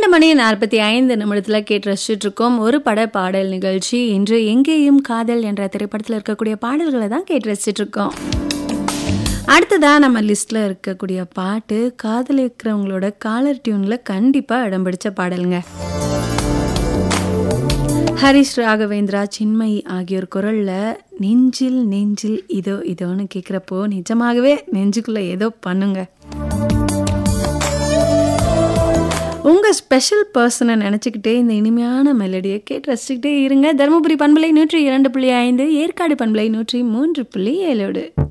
மணி நாற்பத்தி ஐந்து நிமிடத்தில் கேட்டு ரசிச்சுட்டு இருக்கோம் ஒரு பட பாடல் நிகழ்ச்சி இன்று எங்கேயும் காதல் என்ற திரைப்படத்தில் இருக்கக்கூடிய பாடல்களை தான் கேட்டு ரசிச்சுட்டு இருக்கோம் அடுத்ததா நம்ம லிஸ்ட்ல இருக்கக்கூடிய பாட்டு காதலிக்கிறவங்களோட காலர் டியூன்ல கண்டிப்பா இடம் பிடிச்ச பாடலுங்க ஹரிஷ் ராகவேந்திரா சின்மயி ஆகியோர் குரல்ல நெஞ்சில் நெஞ்சில் இதோ இதோன்னு கேட்குறப்போ நிஜமாகவே நெஞ்சுக்குள்ள ஏதோ பண்ணுங்க உங்கள் ஸ்பெஷல் பர்சனை நினச்சிக்கிட்டே இந்த இனிமையான மெலடியை கேட்டு ரசிச்சுக்கிட்டே இருங்க தருமபுரி பண்பலை நூற்றி இரண்டு புள்ளி ஐந்து ஏற்காடு பண்பலை நூற்றி மூன்று புள்ளி ஏழோடு